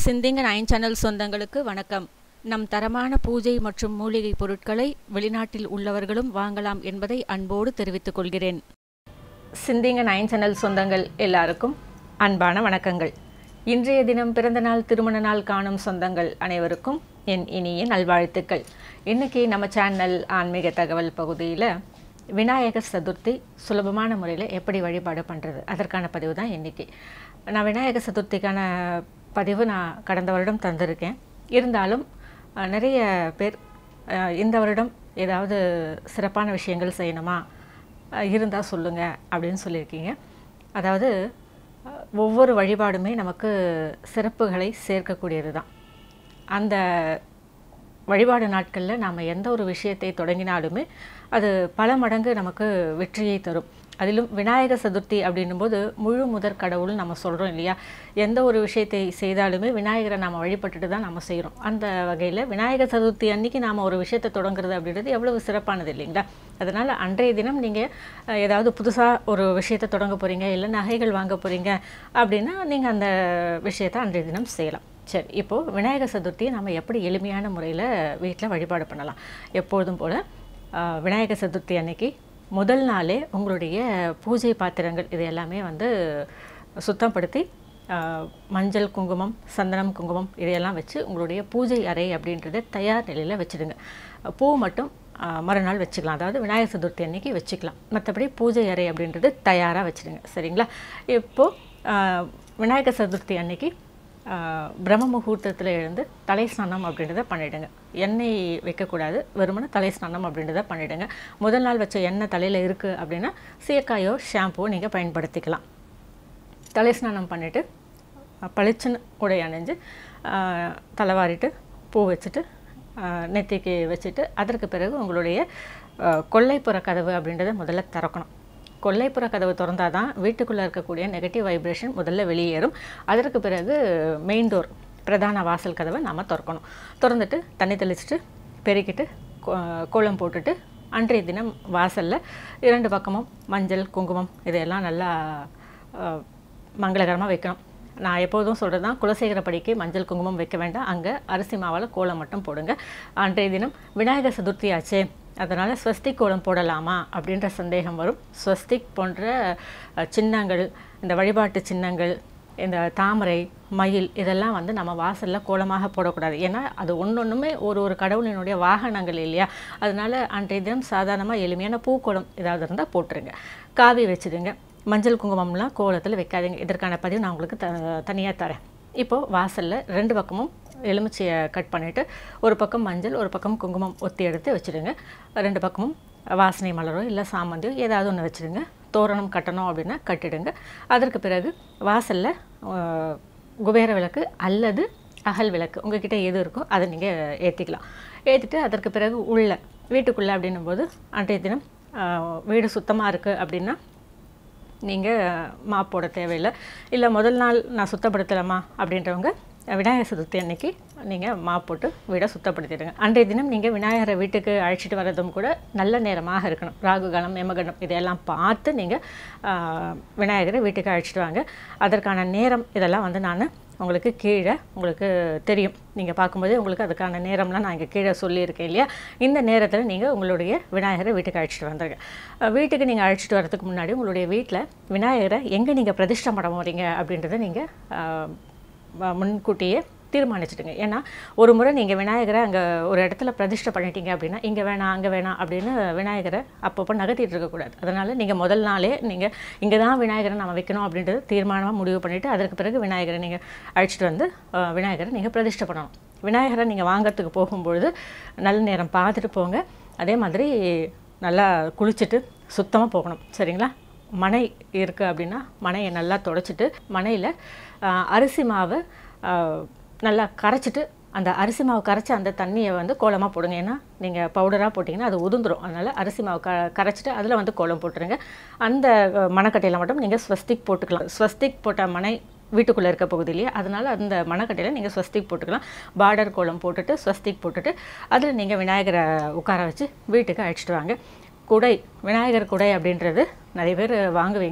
சிந்திங்க nine channel சொந்தங்களுக்கு வணக்கம் நம் தரமான பூஜை மற்றும் மூலிகை பொருட்களை வெளிநாட்டில் உள்ளவர்களும் வாங்கலாம் என்பதை அன்போடு தெரிவித்துக் கொள்கிறேன் சிந்திங்க நைன் சேனல் சொந்தங்கள் எல்லாருக்கும் அன்பான வணக்கங்கள் இன்றைய தினம் பிறந்த நாள் திருமண நாள் காணும் சொந்தங்கள் அனைவருக்கும் என் இனிய நல்வாழ்த்துக்கள் இன்னைக்கு நம்ம சேனல் ஆன்மீக தகவல் பகுதியில் விநாயகர் சதுர்த்தி சுலபமான முறையில் எப்படி வழிபாடு பண்ணுறது அதற்கான பதிவு தான் இன்றைக்கி நான் விநாயகர் சதுர்த்திக்கான பதிவு நான் கடந்த வருடம் தந்திருக்கேன் இருந்தாலும் அஹ், நிறைய பேர் அஹ், இந்த வருடம் ஏதாவது சிறப்பான விஷயங்கள் செய்யணுமா இருந்தால் சொல்லுங்கள் அப்படின்னு சொல்லியிருக்கீங்க அதாவது அஹ், ஒவ்வொரு வழிபாடுமே நமக்கு சிறப்புகளை சேர்க்கக்கூடியது தான் அந்த வழிபாடு நாட்களில் நாம் எந்த ஒரு விஷயத்தை தொடங்கினாலுமே அது பல மடங்கு நமக்கு வெற்றியை தரும் அதிலும் விநாயகர் சதுர்த்தி அப்படின்னும்போது முழு முதற் கடவுள் நம்ம சொல்கிறோம் இல்லையா எந்த ஒரு விஷயத்தை செய்தாலுமே விநாயகரை நாம் வழிபட்டுட்டு தான் நம்ம செய்கிறோம் அந்த வகையில் விநாயகர் சதுர்த்தி அன்னைக்கு நாம் ஒரு விஷயத்தை தொடங்குறது அப்படின்றது எவ்வளவு சிறப்பானது இல்லைங்களா அதனால் அன்றைய தினம் நீங்கள் ஏதாவது புதுசாக ஒரு விஷயத்தை தொடங்க போகிறீங்க இல்லை நகைகள் வாங்க போகிறீங்க அப்படின்னா நீங்கள் அந்த விஷயத்தை அன்றைய தினம் செய்யலாம் சரி இப்போது விநாயகர் சதுர்த்தியை நம்ம எப்படி எளிமையான முறையில் வீட்டில் வழிபாடு பண்ணலாம் எப்பொழுதும் போல் விநாயகர் சதுர்த்தி அன்னைக்கு முதல் நாளே உங்களுடைய பூஜை பாத்திரங்கள் இது எல்லாமே வந்து சுத்தப்படுத்தி ஆஹ், மஞ்சள் குங்குமம் சந்தனம் குங்குமம் இதையெல்லாம் வச்சு உங்களுடைய பூஜை அறை அப்படின்றத தயார் நிலையில் வச்சுடுங்க பூ மட்டும் ஆஹ், மறுநாள் வச்சுக்கலாம் அதாவது விநாயகர் சதுர்த்தி அன்னைக்கு வச்சுக்கலாம் மற்றபடி பூஜை அறை அப்படின்றது தயாராக வச்சுடுங்க சரிங்களா இப்போது விநாயகர் சதுர்த்தி அன்னைக்கு ஆஹ், பிரம்ம முகூர்த்தத்தில் எழுந்து தலை ஸ்நானம் அப்படின்றத பண்ணிவிடுங்க எண்ணெய் வைக்கக்கூடாது வெறுமனே தலை ஸ்நானம் அப்படின்றத பண்ணிவிடுங்க முதல் நாள் வச்ச எண்ணெய் தலையில் இருக்குது அப்படின்னா சீயக்காயோ ஷாம்புவோ நீங்கள் பயன்படுத்திக்கலாம் தலை ஸ்நானம் பண்ணிவிட்டு பளிச்சுன்னு உடை அணிஞ்சு ஆஹ், தலைவாரிட்டு பூ வச்சுட்டு ஆஹ், நெத்திக்கு வச்சுட்டு அதற்கு பிறகு உங்களுடைய ஆஹ், கொல்லைப்புற கதவு அப்படின்றத முதல்ல திறக்கணும் கொல்லைப்புற கதவு திறந்தால் தான் வீட்டுக்குள்ளே இருக்கக்கூடிய நெகட்டிவ் வைப்ரேஷன் முதல்ல வெளியேறும் அதற்கு பிறகு மெயின் டோர் பிரதான வாசல் கதவை நாம் திறக்கணும் திறந்துட்டு தண்ணி தெளிச்சிட்டு பெருக்கிட்டு கோ- கோலம் போட்டுட்டு அன்றைய தினம் வாசலில் இரண்டு பக்கமும் மஞ்சள் குங்குமம் இதையெல்லாம் நல்லா மங்களகரமாக வைக்கணும் நான் எப்போதும் சொல்கிறது தான் குலசேகரப்படிக்கு மஞ்சள் குங்குமம் வைக்க வேண்டாம் அங்கே அரிசி மாவால் கோலம் மட்டும் போடுங்க அன்றைய தினம் விநாயகர் சதுர்த்தி ஆச்சே அதனால் ஸ்வஸ்திக் கோலம் போடலாமா அப்படின்ற சந்தேகம் வரும் ஸ்வஸ்திக் போன்ற அஹ், சின்னங்கள் இந்த வழிபாட்டு சின்னங்கள் இந்த தாமரை மயில் இதெல்லாம் வந்து நம்ம வாசலில் கோலமாக போடக்கூடாது ஏன்னா அது ஒன்றொன்றுமே ஒரு ஒரு கடவுளினுடைய வாகனங்கள் இல்லையா அதனால அன்றைய தினம் சாதாரணமாக எளிமையான பூக்கோலம் ஏதாவது இருந்தால் போட்டுருங்க காவி வச்சுடுங்க மஞ்சள் குங்குமம்லாம் கோலத்தில் வைக்காதீங்க இதற்கான பதிவு நான் உங்களுக்கு த தனியாக தரேன் இப்போது வாசலில் ரெண்டு பக்கமும் எலுமிச்சையை கட் பண்ணிவிட்டு ஒரு பக்கம் மஞ்சள் ஒரு பக்கம் குங்குமம் ஒத்தி எடுத்து வச்சுடுங்க ரெண்டு பக்கமும் வாசனை மலரோ இல்லை சாமந்தியோ ஏதாவது ஒன்று வச்சுடுங்க தோரணம் கட்டணும் அப்படின்னா கட்டிடுங்க அதற்கு பிறகு வாசலில் குபேர விளக்கு அல்லது அகல் விளக்கு உங்ககிட்ட எது இருக்கோ அதை நீங்கள் ஏற்றிக்கலாம் ஏற்றிட்டு அதற்கு பிறகு உள்ள வீட்டுக்குள்ளே அப்படின்னும் போது அன்றைய தினம் ஆஹ், வீடு சுத்தமாக இருக்குது அப்படின்னா நீங்கள் மாப் போட தேவையில்லை இல்லை முதல் நாள் நான் சுத்தப்படுத்தலாமா அப்படின்றவங்க விநாயகர் சதுர்த்தி அன்னைக்கு நீங்கள் மாப் போட்டு வீடை சுத்தப்படுத்திடுங்க அன்றைய தினம் நீங்கள் விநாயகரை வீட்டுக்கு அழைச்சிட்டு வர்றதும் கூட நல்ல நேரமாக இருக்கணும் ராகு காலம் யமகண்டம் இதையெல்லாம் பார்த்து நீங்கள் விநாயகரை வீட்டுக்கு அழைச்சிட்டு வாங்க அதற்கான நேரம் இதெல்லாம் வந்து நான் உங்களுக்கு கீழே உங்களுக்கு தெரியும் நீங்கள் பார்க்கும்போதே உங்களுக்கு அதுக்கான நேரம்லாம் நான் இங்கே கீழே சொல்லியிருக்கேன் இல்லையா இந்த நேரத்தில் நீங்கள் உங்களுடைய விநாயகரை வீட்டுக்கு அழைச்சிட்டு வந்துருங்க அஹ் வீட்டுக்கு நீங்கள் அழைச்சிட்டு வரதுக்கு முன்னாடி உங்களுடைய வீட்டில் விநாயகரை எங்கே நீங்கள் பிரதிஷ்டை பண்ண போகிறீங்க அப்படின்றத நீங்கள் முன்கூட்டியே தீர்மானிச்சிடுங்க ஏன்னா ஒரு முறை நீங்கள் விநாயகரை அங்கே ஒரு இடத்துல பிரதிஷ்டை பண்ணிட்டீங்க அப்படின்னா இங்கே வேணாம் அங்கே வேணாம் அப்படின்னு விநாயகரை அப்பப்போ நகர்த்திட்டு இருக்கக்கூடாது அதனால் நீங்கள் முதல் நாளே நீங்கள் இங்கே தான் விநாயகரை நம்ம வைக்கணும் அப்படின்றது தீர்மானமாக முடிவு பண்ணிவிட்டு அதற்கு பிறகு விநாயகரை நீங்கள் அழைச்சிட்டு வந்து அஹ், விநாயகரை நீங்கள் பிரதிஷ்டை பண்ணணும் விநாயகரை நீங்கள் வாங்குறதுக்கு போகும்பொழுது நல்ல நேரம் பார்த்துட்டு போங்க அதே மாதிரி நல்லா குளிச்சுட்டு சுத்தமாக போகணும் சரிங்களா மனை இருக்குது அப்படின்னா மனையை நல்லா தொடச்சிட்டு மனையில் அரிசி மாவை ஆஹ், நல்லா கரைச்சிட்டு அந்த அரிசி மாவு கரைச்ச அந்த தண்ணியை வந்து கோலமாக போடுங்க ஏன்னா நீங்கள் பவுடராக போட்டிங்கன்னா அது உதிர்ந்துரும் அதனால் அரிசி மாவு க கரைச்சிட்டு அதில் வந்து கோலம் போட்டுருங்க அந்த அஹ், மணக்கட்டையில் மட்டும் நீங்கள் ஸ்வஸ்திக் போட்டுக்கலாம் ஸ்வஸ்திக் போட்ட மனை வீட்டுக்குள்ளே இருக்க பகுதியிலேயே அதனால் அந்த மணக்கட்டையில் நீங்கள் ஸ்வஸ்திக் போட்டுக்கலாம் பார்டர் கோலம் போட்டுட்டு ஸ்வஸ்திக் போட்டுட்டு அதில் நீங்கள் விநாயகரை உட்கார வச்சு வீட்டுக்கு அழைச்சிட்டு வாங்க குடை விநாயகர் குடை அப்படின்றது நிறைய பேர் வாங்குவீங்க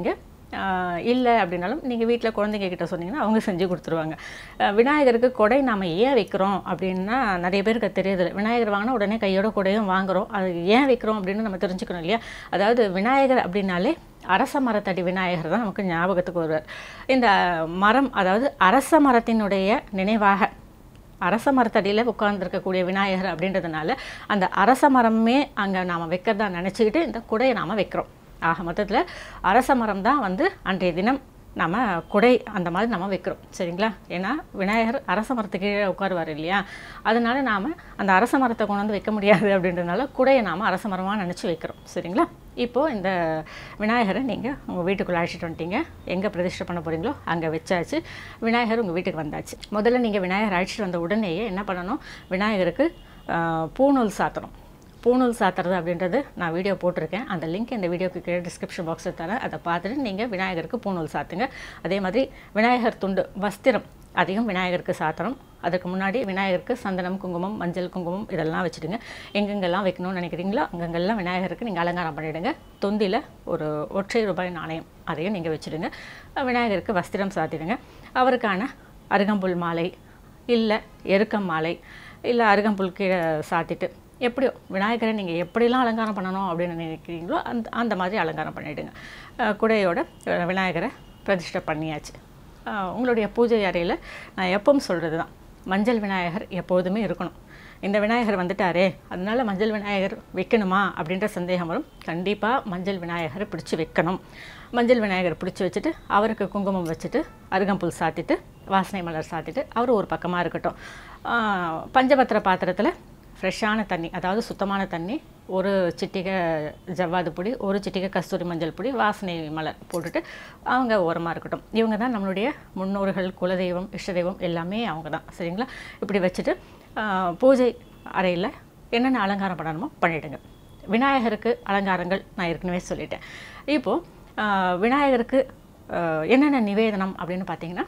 இல்லை அப்படின்னாலும் நீங்கள் வீட்டில் குழந்தைங்க கிட்ட சொன்னீங்கன்னா அவங்க செஞ்சு கொடுத்துருவாங்க அஹ் விநாயகருக்கு கொடை நாம் ஏன் வைக்கிறோம் அப்படின்னா நிறைய பேருக்கு அது தெரியுது விநாயகர் வாங்கினா உடனே கையோட கொடையும் வாங்குறோம் அது ஏன் வைக்கிறோம் அப்படின்னு நம்ம தெரிஞ்சுக்கணும் இல்லையா அதாவது விநாயகர் அப்படின்னாலே அரச மரத்தடி விநாயகர் தான் நமக்கு ஞாபகத்துக்கு வருவார் இந்த மரம் அதாவது அரச மரத்தினுடைய நினைவாக அரச மரத்தடியில் உட்கார்ந்துருக்கக்கூடிய விநாயகர் அப்படின்றதுனால அந்த அரச மரமே அங்கே நாம் வைக்கிறதா நினச்சிக்கிட்டு இந்த குடையை நாம் வைக்கிறோம் ஆக மொத்தத்தில் அரச மரம் தான் வந்து அன்றைய தினம் நம்ம குடை அந்த மாதிரி நம்ம வைக்கிறோம் சரிங்களா ஏன்னா விநாயகர் அரச மரத்துக்கு கீழே உட்காருவார் இல்லையா அதனால நாம் அந்த அரச மரத்தை கொண்டு வந்து வைக்க முடியாது அப்படின்றதுனால குடையை நாம் அரச மரமாக நினச்சி வைக்கிறோம் சரிங்களா இப்போது இந்த விநாயகரை நீங்கள் உங்கள் வீட்டுக்குள்ளே அழைச்சிட்டு வந்துட்டீங்க எங்கே பிரதிஷ்டை பண்ண போகிறீங்களோ அங்கே வச்சாச்சு விநாயகர் உங்கள் வீட்டுக்கு வந்தாச்சு முதல்ல நீங்கள் விநாயகர் அழைச்சிட்டு வந்த உடனேயே என்ன பண்ணணும் விநாயகருக்கு ஆஹ், பூணூல் சாத்தணும் பூணூல் சாத்துறது அப்படின்றது நான் வீடியோ போட்டிருக்கேன் அந்த லிங்க் இந்த வீடியோக்கு கீழே டிஸ்கிரிப்ஷன் பாக்ஸில் தரேன் அதை பார்த்துட்டு நீங்கள் விநாயகருக்கு பூணூல் சாத்துங்க அதே மாதிரி விநாயகர் துண்டு வஸ்திரம் அதையும் விநாயகருக்கு சாத்தணும் அதுக்கு முன்னாடி விநாயகருக்கு சந்தனம் குங்குமம் மஞ்சள் குங்குமம் இதெல்லாம் வச்சுடுங்க எங்கெங்கெல்லாம் வைக்கணும்னு நினைக்கிறீங்களோ அங்கங்கெல்லாம் விநாயகருக்கு நீங்கள் அலங்காரம் பண்ணிவிடுங்க தொந்தியில் ஒரு ஒற்றை ரூபாய் நாணயம் அதையும் நீங்கள் வச்சுடுங்க விநாயகருக்கு வஸ்திரம் சாத்திடுங்க அவருக்கான அருகம்புல் மாலை இல்லை எருக்கம் மாலை இல்லை அருகம்புல் கீழே சாத்திட்டு எப்படியோ விநாயகரை நீங்கள் எப்படிலாம் அலங்காரம் பண்ணணும் அப்படின்னு நினைக்கிறீங்களோ அந்த அந்த மாதிரி அலங்காரம் பண்ணிவிடுங்க அஹ் குடையோட அஹ் விநாயகரை பிரதிஷ்டை பண்ணியாச்சு அஹ் உங்களுடைய பூஜை அறையில் நான் எப்பவும் சொல்கிறது தான் மஞ்சள் விநாயகர் எப்போதுமே இருக்கணும் இந்த விநாயகர் வந்துட்டாரே அதனால மஞ்சள் விநாயகர் வைக்கணுமா அப்படின்ற சந்தேகம் வரும் கண்டிப்பாக மஞ்சள் விநாயகரை பிடிச்சி வைக்கணும் மஞ்சள் விநாயகர் பிடிச்சி வச்சுட்டு அவருக்கு குங்குமம் வச்சுட்டு அருகம்புல் சாத்திட்டு வாசனை மலர் சாத்திட்டு அவர் ஒரு பக்கமாக இருக்கட்டும் ஆஹ் பஞ்சபத்திர பாத்திரத்தில் ஃப்ரெஷ்ஷான தண்ணி அதாவது சுத்தமான தண்ணி ஒரு சிட்டிகை ஜவ்வாது பொடி ஒரு சிட்டிகை கஸ்தூரி மஞ்சள் பொடி வாசனை மலர் போட்டுட்டு அவங்க ஓரமாக இருக்கட்டும் இவங்க தான் நம்மளுடைய முன்னோர்கள் குலதெய்வம் இஷ்ட தெய்வம் எல்லாமே அவங்க தான் சரிங்களா இப்படி வச்சுட்டு ஆஹ், பூஜை அறையில் என்னென்ன அலங்காரம் பண்ணணுமோ பண்ணிவிடுங்க விநாயகருக்கு அலங்காரங்கள் நான் ஏற்கனவே சொல்லிட்டேன் இப்போது விநாயகருக்கு ஆஹ், என்னென்ன நிவேதனம் அப்படின்னு பார்த்தீங்கன்னா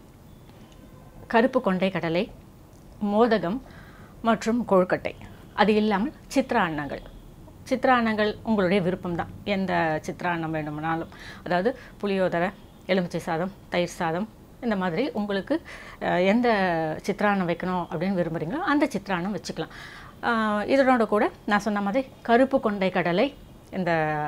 கருப்பு கொண்டை கடலை மோதகம் மற்றும் கொழுக்கட்டை அது இல்லாமல் சித்ராண்ணங்கள் சித்ராண்ணங்கள் உங்களுடைய விருப்பம்தான் எந்த சித்ராண்ணம் வேண்டுமானாலும் அதாவது புளியோதரை எலுமிச்சை சாதம் தயிர் சாதம் இந்த மாதிரி உங்களுக்கு அஹ், எந்த சித்ராண்ணம் வைக்கணும் அப்படின்னு விரும்புகிறீங்களோ அந்த சித்ராண்ணம் வச்சுக்கலாம் அஹ், இதனோட கூட நான் சொன்ன மாதிரி கருப்பு கொண்டை கடலை இந்த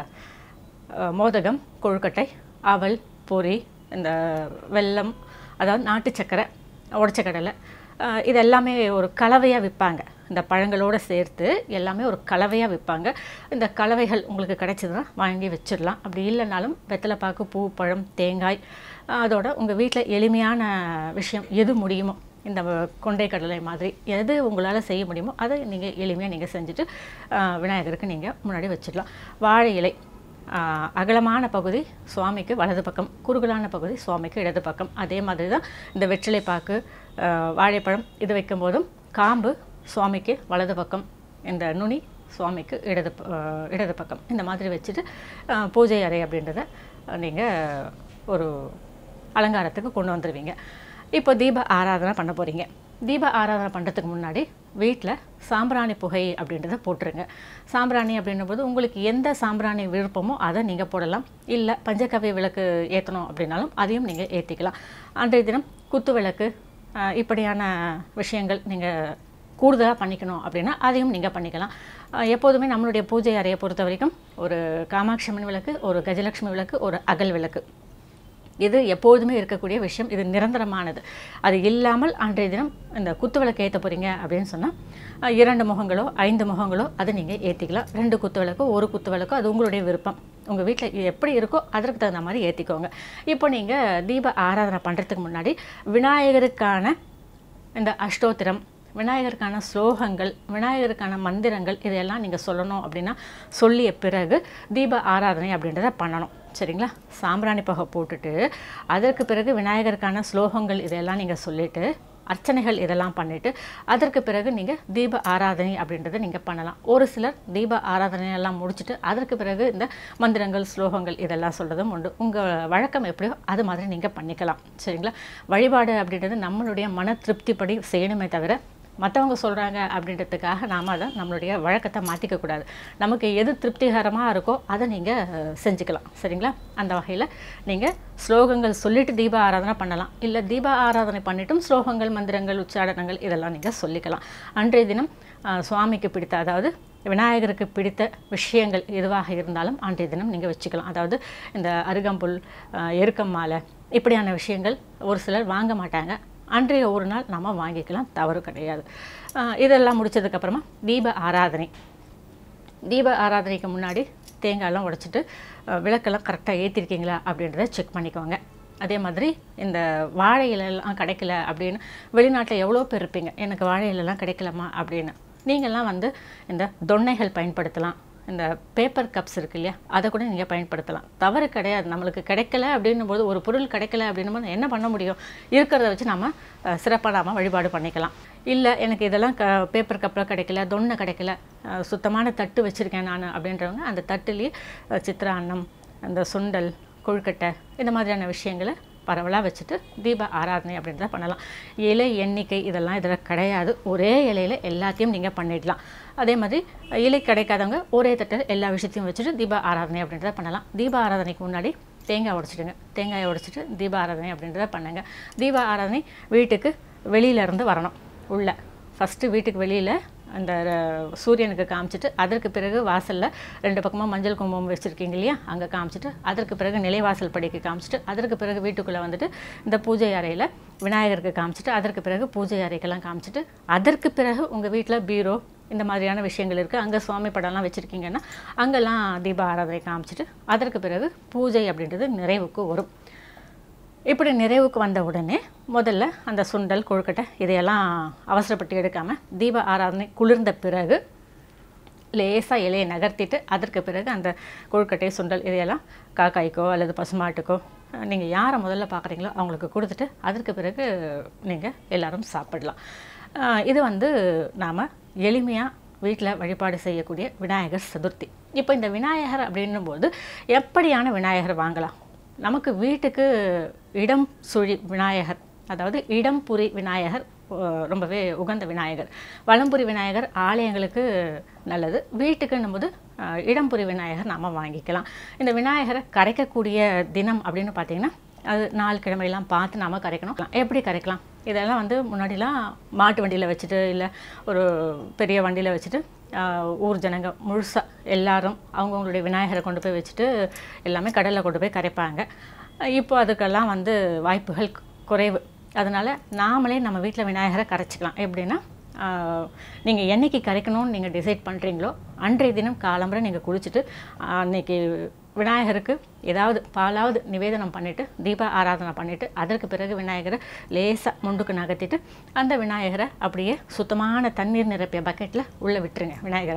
அஹ், மோதகம் கொழுக்கட்டை அவல் பொரி இந்த வெல்லம் அதாவது நாட்டு சக்கரை உடச்ச கடலை அஹ், இது எல்லாமே ஒரு கலவையாக விற்பாங்க இந்த பழங்களோடு சேர்த்து எல்லாமே ஒரு கலவையாக விற்பாங்க இந்த கலவைகள் உங்களுக்கு கிடைச்சதுன்னா வாங்கி வச்சிடலாம் அப்படி இல்லைனாலும் வெத்தலைப்பாக்கு பூ பழம் தேங்காய் அஹ், அதோட உங்கள் வீட்டில் எளிமையான விஷயம் எது முடியுமோ இந்த கொண்டை கடலை மாதிரி எது உங்களால் செய்ய முடியுமோ அதை நீங்கள் எளிமையாக நீங்கள் செஞ்சுட்டு அஹ், விநாயகருக்கு நீங்கள் முன்னாடி வச்சிடலாம் வாழை இலை ஆஹ் அகலமான பகுதி சுவாமிக்கு வலது பக்கம் குறுகலான பகுதி சுவாமிக்கு இடது பக்கம் அதே மாதிரி தான் இந்த வெற்றிலைப்பாக்கு ஆஹ் வாழைப்பழம் இது வைக்கும்போதும் காம்பு சுவாமிக்கு வலது பக்கம் இந்த நுனி சுவாமிக்கு இடது ப- ஆஹ் இடது பக்கம் இந்த மாதிரி வச்சுட்டு ஆஹ் பூஜை அறை அப்படின்றத நீங்கள் ஒரு அலங்காரத்துக்கு கொண்டு வந்துடுவீங்க இப்போ தீப ஆராதனை பண்ண போகிறீங்க தீப ஆராதனை பண்ணுறதுக்கு முன்னாடி வீட்டில் சாம்பிராணி புகை அப்படின்றத போட்டுருங்க சாம்பிராணி அப்படின்னும் போது உங்களுக்கு எந்த சாம்பிராணி விருப்பமோ அதை நீங்கள் போடலாம் இல்லை பஞ்சகவ்ய விளக்கு ஏற்றணும் அப்படின்னாலும் அதையும் நீங்கள் ஏற்றிக்கலாம் அன்றைய தினம் குத்து விளக்கு ஆஹ் இப்படியான விஷயங்கள் நீங்கள் கூடுதலாக பண்ணிக்கணும் அப்படின்னா அதையும் நீங்கள் பண்ணிக்கலாம் ஆஹ் எப்போதுமே நம்மளுடைய பூஜை அறையை பொறுத்த வரைக்கும் ஒரு காமாட்சி அம்மன் விளக்கு ஒரு கஜலட்சுமி விளக்கு ஒரு அகல் விளக்கு இது எப்போதுமே இருக்கக்கூடிய விஷயம் இது நிரந்தரமானது அது இல்லாமல் அன்றைய தினம் இந்த குத்து விளக்கு ஏற்ற போகிறீங்க அப்படின்னு சொன்னால் இரண்டு முகங்களோ ஐந்து முகங்களோ அதை நீங்கள் ஏற்றிக்கலாம் ரெண்டு குத்து விளக்கோ ஒரு குத்து விளக்கோ அது உங்களுடைய விருப்பம் உங்கள் வீட்டில் எப்படி இருக்கோ அதற்கு தகுந்த மாதிரி ஏற்றிக்கோங்க இப்போ நீங்கள் தீப ஆராதனை பண்ணுறதுக்கு முன்னாடி விநாயகருக்கான இந்த அஷ்டோத்திரம் விநாயகருக்கான ஸ்லோகங்கள் விநாயகருக்கான மந்திரங்கள் இதையெல்லாம் நீங்கள் சொல்லணும் அப்படின்னா சொல்லிய பிறகு தீப ஆராதனை அப்படின்றத பண்ணணும் சரிங்களா சாம்பிராணி புகை போட்டுட்டு அதற்கு பிறகு விநாயகருக்கான ஸ்லோகங்கள் இதெல்லாம் நீங்கள் சொல்லிட்டு அர்ச்சனைகள் இதெல்லாம் பண்ணிவிட்டு அதற்கு பிறகு நீங்கள் தீப ஆராதனை அப்படின்றத நீங்கள் பண்ணலாம் ஒரு சிலர் தீப ஆராதனை எல்லாம் முடிச்சுட்டு அதற்கு பிறகு இந்த மந்திரங்கள் ஸ்லோகங்கள் இதெல்லாம் சொல்கிறதும் உண்டு உங்கள் வழக்கம் எப்படியோ அது மாதிரி நீங்கள் பண்ணிக்கலாம் சரிங்களா வழிபாடு அப்படின்றது நம்மளுடைய மன திருப்திப்படி செய்யணுமே தவிர மற்றவங்க சொல்கிறாங்க அப்படின்றதுக்காக நாம் அதை நம்மளுடைய வழக்கத்தை மாற்றிக்கக்கூடாது நமக்கு எது திருப்திகரமாக இருக்கோ அதை நீங்கள் செஞ்சுக்கலாம் சரிங்களா அந்த வகையில் நீங்கள் ஸ்லோகங்கள் சொல்லிட்டு தீப ஆராதனை பண்ணலாம் இல்லை தீப ஆராதனை பண்ணிட்டும் ஸ்லோகங்கள் மந்திரங்கள் உச்சாடனங்கள் இதெல்லாம் நீங்கள் சொல்லிக்கலாம் அன்றைய தினம் ஆஹ், சுவாமிக்கு பிடித்த அதாவது விநாயகருக்கு பிடித்த விஷயங்கள் எதுவாக இருந்தாலும் அன்றைய தினம் நீங்கள் வச்சுக்கலாம் அதாவது இந்த அருகம்புல் ஆஹ், எருக்கம் மாலை இப்படியான விஷயங்கள் ஒரு சிலர் வாங்க மாட்டாங்க அன்றைய ஒரு நாள் நம்ம வாங்கிக்கலாம் தவறு கிடையாது ஆஹ், இதெல்லாம் முடிச்சதுக்கப்புறமா தீப ஆராதனை தீப ஆராதனைக்கு முன்னாடி தேங்காயெல்லாம் உடைச்சிட்டு அஹ், விளக்கெல்லாம் கரெக்டாக ஏற்றிருக்கீங்களா அப்படின்றத செக் பண்ணிக்கோங்க அதே மாதிரி இந்த வாழை இலையெல்லாம் கிடைக்கல அப்படின்னு வெளிநாட்டில் எவ்வளோ பேர் இருப்பீங்க எனக்கு வாழை இலையெல்லாம் கிடைக்கலமா அப்படின்னு நீங்கள்லாம் வந்து இந்த தொன்னைகள் பயன்படுத்தலாம் இந்த பேப்பர் கப்ஸ் இருக்கு இல்லையா அதை கூட நீங்கள் பயன்படுத்தலாம் தவறு கிடையாது நம்மளுக்கு கிடைக்கல அப்படின்னும் போது ஒரு பொருள் கிடைக்கல அப்படின்னும் போது என்ன பண்ண முடியும் இருக்கிறத வச்சு நம்ம அஹ், சிறப்பாக நாம வழிபாடு பண்ணிக்கலாம் இல்லை எனக்கு இதெல்லாம் க பேப்பர் கப்பில் கிடைக்கல தொன்னை கிடைக்கல அஹ், சுத்தமான தட்டு வச்சுருக்கேன் நான் அப்படின்றவங்க அந்த தட்டுலேயே அஹ், சித்திரான்னம் அந்த சுண்டல் கொழுக்கட்டை இந்த மாதிரியான விஷயங்களை பரவலாக வச்சுட்டு தீப ஆராதனை அப்படின்றத பண்ணலாம் இலை எண்ணிக்கை இதெல்லாம் இதில் கிடையாது ஒரே இலையில எல்லாத்தையும் நீங்கள் பண்ணிடலாம் அதே மாதிரி இலை கிடைக்காதவங்க ஒரே தட்டில் எல்லா விஷயத்தையும் வச்சுட்டு தீப ஆராதனை அப்படின்றத பண்ணலாம் தீப ஆராதனைக்கு முன்னாடி தேங்காய் உடைச்சிடுங்க தேங்காயை உடைச்சிட்டு தீப ஆராதனை அப்படின்றத பண்ணுங்க தீப ஆராதனை வீட்டுக்கு வெளியில இருந்து வரணும் உள்ள ஃபஸ்ட்டு வீட்டுக்கு வெளியில் அந்த ர- சூரியனுக்கு காமிச்சிட்டு அதற்கு பிறகு வாசலில் ரெண்டு பக்கமாக மஞ்சள் குங்குமம் வச்சுருக்கீங்க இல்லையா அங்கே காமிச்சிட்டு அதற்கு பிறகு நிலைவாசல் படிக்கு காமிச்சிட்டு அதற்கு பிறகு வீட்டுக்குள்ளே வந்துட்டு இந்த பூஜை அறையில் விநாயகருக்கு காமிச்சிட்டு அதற்கு பிறகு பூஜை அறைக்கெல்லாம் காமிச்சிட்டு அதற்கு பிறகு உங்கள் வீட்டில் பீரோ இந்த மாதிரியான விஷயங்கள் இருக்குது அங்கே சுவாமி படம்லாம் வச்சுருக்கீங்கன்னா அங்கெல்லாம் தீப ஆராதனை காமிச்சிட்டு அதற்கு பிறகு பூஜை அப்படின்றது நிறைவுக்கு வரும் இப்படி நிறைவுக்கு வந்த உடனே முதல்ல அந்த சுண்டல் கொழுக்கட்டை இதையெல்லாம் அவசரப்பட்டு எடுக்காமல் தீப ஆராதனை குளிர்ந்த பிறகு லேசாக இலையை நகர்த்திட்டு அதற்கு பிறகு அந்த கொழுக்கட்டை சுண்டல் இதையெல்லாம் காக்காய்க்கோ அல்லது பசுமாட்டுக்கோ நீங்கள் யாரை முதல்ல பார்க்குறீங்களோ அவங்களுக்கு கொடுத்துட்டு அதற்கு பிறகு நீங்கள் எல்லாரும் சாப்பிடலாம் ஆஹ் இது வந்து நாம் எளிமையாக வீட்டில் வழிபாடு செய்யக்கூடிய விநாயகர் சதுர்த்தி இப்போ இந்த விநாயகர் அப்படின்னும் போது எப்படியான விநாயகர் வாங்கலாம் நமக்கு வீட்டுக்கு இடம் சுழி விநாயகர் அதாவது இடம்புரி விநாயகர் அஹ், ரொம்பவே உகந்த விநாயகர் வலம்புரி விநாயகர் ஆலயங்களுக்கு நல்லது வீட்டுக்குன்னும் போது அஹ், இடம்புரி விநாயகர் நாம் வாங்கிக்கலாம் இந்த விநாயகரை கரைக்கக்கூடிய தினம் அப்படின்னு பார்த்தீங்கன்னா அது நாலு கிழமையெல்லாம் பார்த்து நாம கரைக்கணும் எப்படி கரைக்கலாம் இதெல்லாம் வந்து முன்னாடிலாம் மாட்டு வண்டியில் வச்சுட்டு இல்லை ஒரு பெரிய வண்டியில் வச்சுட்டு ஆஹ், ஊர் ஜனங்க முழுசாக எல்லாரும் அவங்கவுங்களுடைய விநாயகரை கொண்டு போய் வச்சுட்டு எல்லாமே கடலில் கொண்டு போய் கரைப்பாங்க இப்போ அதுக்கெல்லாம் வந்து வாய்ப்புகள் குறைவு அதனால் நாமளே நம்ம வீட்டில் விநாயகரை கரைச்சிக்கலாம் எப்படின்னா நீங்கள் என்னைக்கு கரைக்கணும்னு நீங்கள் டிசைட் பண்ணுறீங்களோ அன்றைய தினம் காலம்பரை நீங்கள் குளிச்சுட்டு ஆஹ், அன்னைக்கு விநாயகருக்கு ஏதாவது பாலாவது நிவேதனம் பண்ணிவிட்டு தீப ஆராதனை பண்ணிவிட்டு அதற்கு பிறகு விநாயகரை லேசாக முண்டுக்கு நகர்த்திட்டு அந்த விநாயகரை அப்படியே சுத்தமான தண்ணீர் நிரப்பிய பக்கெட்டில் உள்ளே விட்டுருங்க விநாயகரை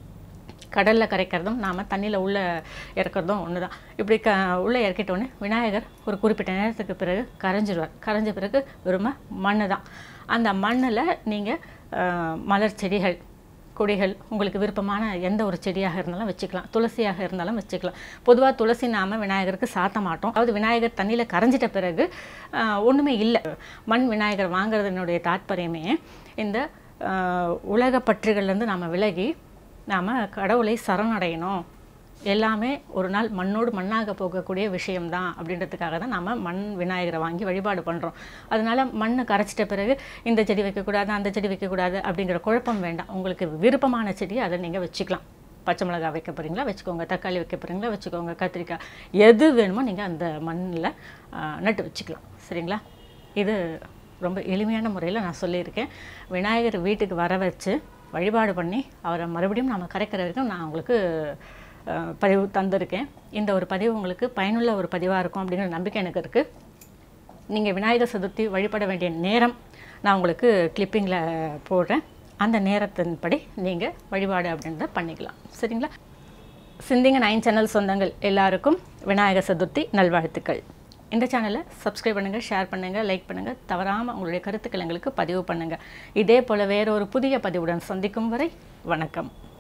கடலில் கரைக்கிறதும் நாம் தண்ணியில் உள்ளே இறக்குறதும் ஒன்று தான் இப்படி க உள்ளே இறக்கிட்டோன்னே விநாயகர் ஒரு குறிப்பிட்ட நேரத்துக்கு பிறகு கரைஞ்சிருவார் கரைஞ்ச பிறகு வெறும மண் தான் அந்த மண்ணில் நீங்கள் மலர் செடிகள் கொடிகள் உங்களுக்கு விருப்பமான எந்த ஒரு செடியாக இருந்தாலும் வச்சுக்கலாம் துளசியாக இருந்தாலும் வச்சுக்கலாம் பொதுவாக துளசி நாம விநாயகருக்கு சாத்த மாட்டோம் அதாவது விநாயகர் தண்ணியில் கரைஞ்சிட்ட பிறகு ஆஹ், ஒண்ணுமே இல்லை மண் விநாயகர் வாங்குறதுனுடைய தாத்பரியமே இந்த ஆஹ், உலக பற்றுகள்லேருந்து நாம் விலகி நாம் கடவுளை சரணடையணும் எல்லாமே ஒரு நாள் மண்ணோடு மண்ணாக போகக்கூடிய விஷயம்தான் அப்படின்றதுக்காக தான் நம்ம மண் விநாயகரை வாங்கி வழிபாடு பண்ணுறோம் அதனால மண்ணை கரைச்சிட்ட பிறகு இந்த செடி வைக்கக்கூடாது அந்த செடி வைக்கக்கூடாது அப்படிங்கிற குழப்பம் வேண்டாம் உங்களுக்கு விருப்பமான செடியை அதை நீங்கள் வச்சுக்கலாம் பச்சை மிளகாய் வைக்க போகிறீங்களா வச்சுக்கோங்க தக்காளி வைக்க போகிறீங்களா வச்சுக்கோங்க கத்திரிக்காய் எது வேணுமோ நீங்கள் அந்த மண்ணில் நட்டு வச்சுக்கலாம் சரிங்களா இது ரொம்ப எளிமையான முறையில் நான் சொல்லியிருக்கேன் விநாயகர் வீட்டுக்கு வர வச்சு வழிபாடு பண்ணி அவரை மறுபடியும் நம்ம கரைக்கிற வரைக்கும் நான் உங்களுக்கு அஹ், பதிவு தந்திருக்கேன் இந்த ஒரு பதிவு உங்களுக்கு பயனுள்ள ஒரு பதிவாக இருக்கும் அப்படிங்கிற நம்பிக்கை எனக்கு இருக்குது நீங்கள் விநாயகர் சதுர்த்தி வழிபட வேண்டிய நேரம் நான் உங்களுக்கு கிளிப்பிங்கில் போடுறேன் அந்த நேரத்தின்படி நீங்கள் வழிபாடு அப்படின்றத பண்ணிக்கலாம் சரிங்களா சிந்திங்க நைன் சேனல் சொந்தங்கள் எல்லாருக்கும் விநாயகர் சதுர்த்தி நல்வாழ்த்துக்கள் இந்த சேனலை சப்ஸ்கிரைப் பண்ணுங்கள் ஷேர் பண்ணுங்கள் லைக் பண்ணுங்கள் தவறாமல் உங்களுடைய கருத்துக்கள் எங்களுக்கு பதிவு பண்ணுங்கள் இதே போல் வேற ஒரு புதிய பதிவுடன் சந்திக்கும் வரை வணக்கம்